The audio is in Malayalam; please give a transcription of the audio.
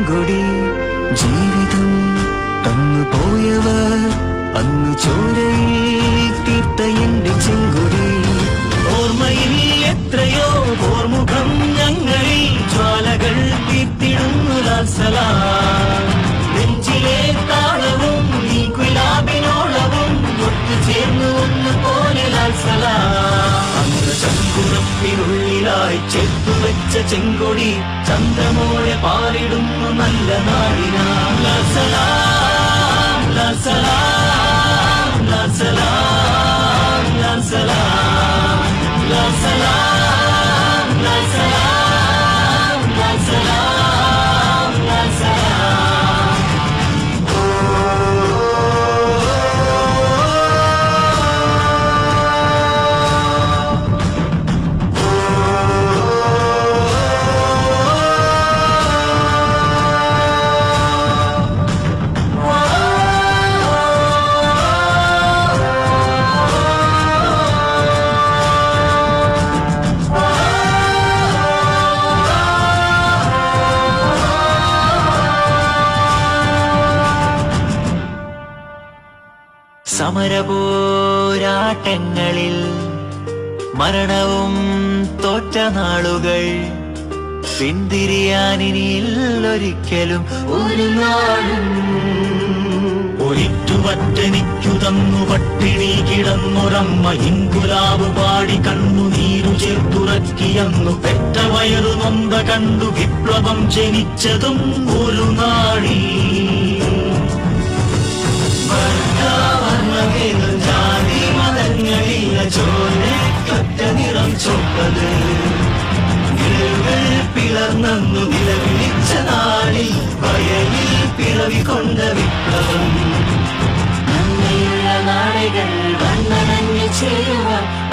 ചെങ്കൊടി ജീവിതം തന്നു പോയവർ അന്ന് ചോരയിൽ തീർത്ത എന്റെ ചെങ്കൊടി ഓർമ്മയിൽ എത്രയോ ഓർമുഖം ഞങ്ങളിൽ ജ്വാലകൾ തീർത്തിടുന്നു ലാൽസലാം നെഞ്ചിലെ താളവും ഈ കുലാബിനോളവും ഒത്തുചേർന്നു ഒന്ന് പോലെ ലാൽസലാം അന്ന് ചങ്കുറപ്പിനുള്ളിലായി ചേർത്തു വെച്ച ചെങ്കൊടി ചന്ദ്രമോളെ പാറിടുന്നു നല്ല നാടിനാ ലാൽസലാം ലാൽസലാം ലാൽസലാം ലാൽസലാം ലാൽസലാം ലാൽസലാം ലാൽസലാം ലാൽസലാം സമരപോരാട്ടങ്ങളിൽ മരണവും തോറ്റ നാളുകൾ പിന്തിരിയാനിനിയില്ലൊരിക്കലും ഒരു നാളും ഒരിറ്റുവറ്റനിക്കു തന്നു പട്ടിണി കിടന്നൊരമ്മ ഇൻകുലാവ് പാടി കണ്ണു നീരു ചേർത്തുറക്കിയന്നു പെറ്റ വയറു നൊന്ത കണ്ടു വിപ്ലവം ജനിച്ചതും ഒരു നാളീ വർണ്ണഭേദം ജാതി മതങ്ങളില്ല ചോരക്കൊറ്റ നിറം ചൊപ്പത് വിരലുകൾ പിളർന്നു നിലവിളിച്ച നാളിൽ വയലിൽ പിറവി കൊണ്ട വിപ്ലവം നന്ദിയുള്ള നാടുകൾ വന്നണഞ്ഞു ചേരുവ